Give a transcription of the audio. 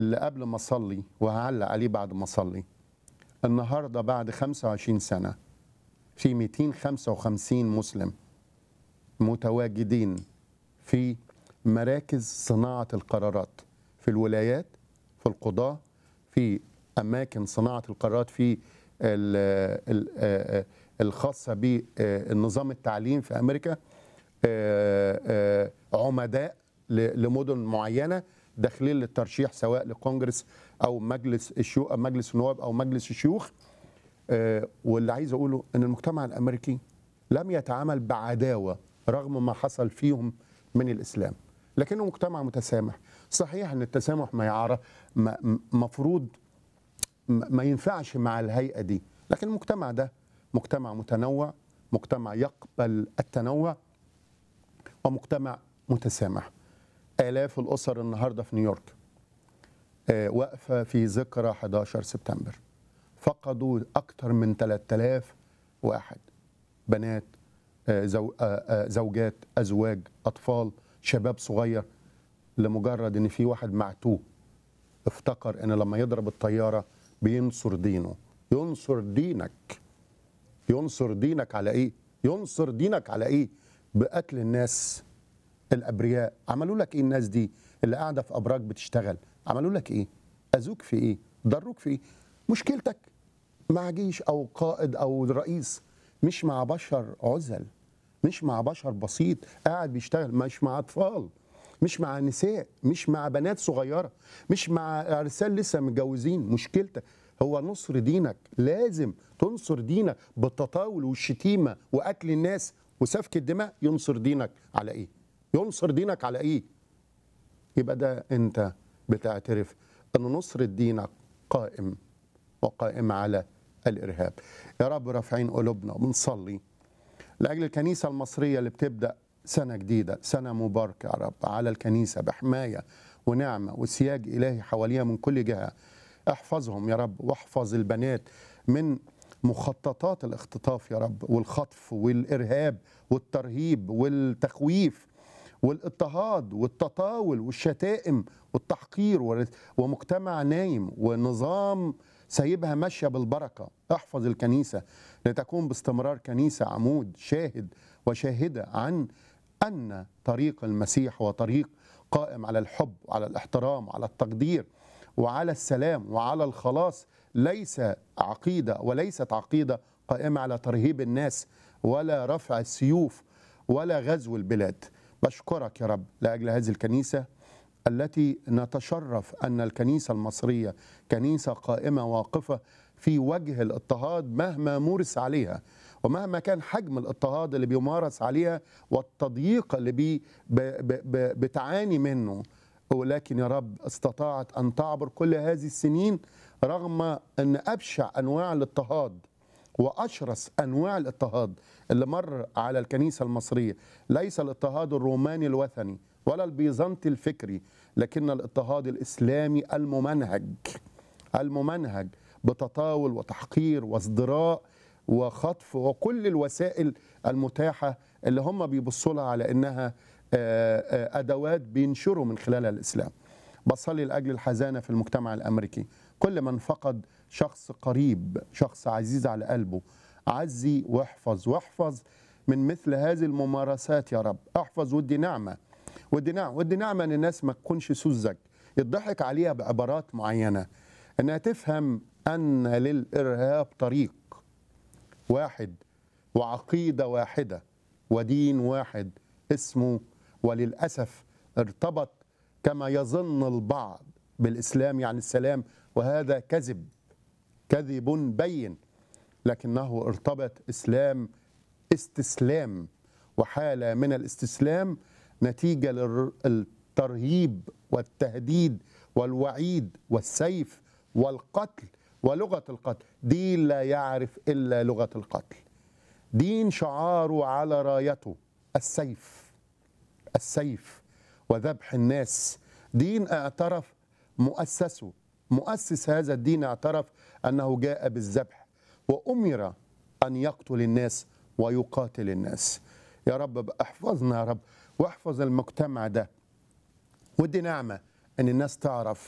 اللي قبل ما اصلي وهعلق عليه بعد ما اصلي النهارده بعد 25 سنه في 255 مسلم متواجدين في مراكز صناعه القرارات في الولايات في القضاه في اماكن صناعه القرارات في ال- ال- آه، الخاصه بالنظام التعليم في امريكا آه، آه، عمداء ل- لمدن معينه داخلين للترشيح سواء لكونجرس او مجلس الشيوخ مجلس النواب او مجلس الشيوخ آه، واللي عايز اقوله ان المجتمع الامريكي لم يتعامل بعداوه رغم ما حصل فيهم من الاسلام لكنه مجتمع متسامح صحيح ان التسامح ما يعرف مفروض ما ما ينفعش مع الهيئه دي لكن المجتمع ده مجتمع متنوع مجتمع يقبل التنوع ومجتمع متسامح آلاف الأسر النهاردة في نيويورك آه، واقفة في ذكرى 11 سبتمبر فقدوا أكثر من 3000 واحد بنات آه، زو- آه، آه، زوجات أزواج أطفال شباب صغير لمجرد إن في واحد معتوه افتكر إن لما يضرب الطيارة بينصر دينه ينصر دينك ينصر دينك على ايه ينصر دينك على ايه بقتل الناس الابرياء عملوا لك ايه الناس دي اللي قاعده في ابراج بتشتغل عملوا لك ايه اذوك في ايه ضروك في ايه مشكلتك مع جيش او قائد او رئيس مش مع بشر عزل مش مع بشر بسيط قاعد بيشتغل مش مع اطفال مش مع نساء مش مع بنات صغيره مش مع ارسال لسه متجوزين مشكلتك هو نصر دينك لازم تنصر دينك بالتطاول والشتيمه واكل الناس وسفك الدماء ينصر دينك على ايه ينصر دينك على ايه يبقى ده انت بتعترف ان نصر دينك قائم وقائم على الارهاب يا رب رافعين قلوبنا وبنصلي لاجل الكنيسه المصريه اللي بتبدا سنه جديده سنه مباركه يا رب على الكنيسه بحمايه ونعمه وسياج الهي حواليها من كل جهه احفظهم يا رب واحفظ البنات من مخططات الاختطاف يا رب والخطف والارهاب والترهيب والتخويف والاضطهاد والتطاول والشتائم والتحقير ور- ومجتمع نايم ونظام سايبها ماشيه بالبركه احفظ الكنيسه لتكون باستمرار كنيسه عمود شاهد وشاهده عن ان طريق المسيح هو طريق قائم على الحب وعلى الاحترام وعلى التقدير وعلى السلام وعلى الخلاص ليس عقيده وليست عقيده قائمه على ترهيب الناس ولا رفع السيوف ولا غزو البلاد بشكرك يا رب لاجل هذه الكنيسه التي نتشرف ان الكنيسه المصريه كنيسه قائمه واقفه في وجه الاضطهاد مهما مورس عليها ومهما كان حجم الاضطهاد اللي بيمارس عليها والتضييق اللي بي ب ب ب بتعاني منه ولكن يا رب استطاعت ان تعبر كل هذه السنين رغم ان ابشع انواع الاضطهاد واشرس انواع الاضطهاد اللي مر على الكنيسه المصريه ليس الاضطهاد الروماني الوثني ولا البيزنطي الفكري لكن الاضطهاد الاسلامي الممنهج الممنهج بتطاول وتحقير وازدراء وخطف وكل الوسائل المتاحه اللي هم بيبصوا لها على انها آه، آه، ادوات بينشروا من خلالها الاسلام. بصلي لاجل الحزانه في المجتمع الامريكي، كل من فقد شخص قريب، شخص عزيز على قلبه، عزي واحفظ واحفظ من مثل هذه الممارسات يا رب، احفظ ودي نعمه ودي نعمه ودي نعمه ان الناس ما تكونش سذج، يضحك عليها بعبارات معينه انها تفهم ان للارهاب طريق واحد وعقيده واحده ودين واحد اسمه وللاسف ارتبط كما يظن البعض بالاسلام يعني السلام وهذا كذب كذب بين لكنه ارتبط اسلام استسلام وحاله من الاستسلام نتيجه للترهيب والتهديد والوعيد والسيف والقتل ولغه القتل دين لا يعرف الا لغه القتل دين شعاره على رايته السيف السيف وذبح الناس دين اعترف مؤسسه مؤسس هذا الدين اعترف انه جاء بالذبح وامر ان يقتل الناس ويقاتل الناس يا رب احفظنا يا رب واحفظ المجتمع ده ودي نعمه ان الناس تعرف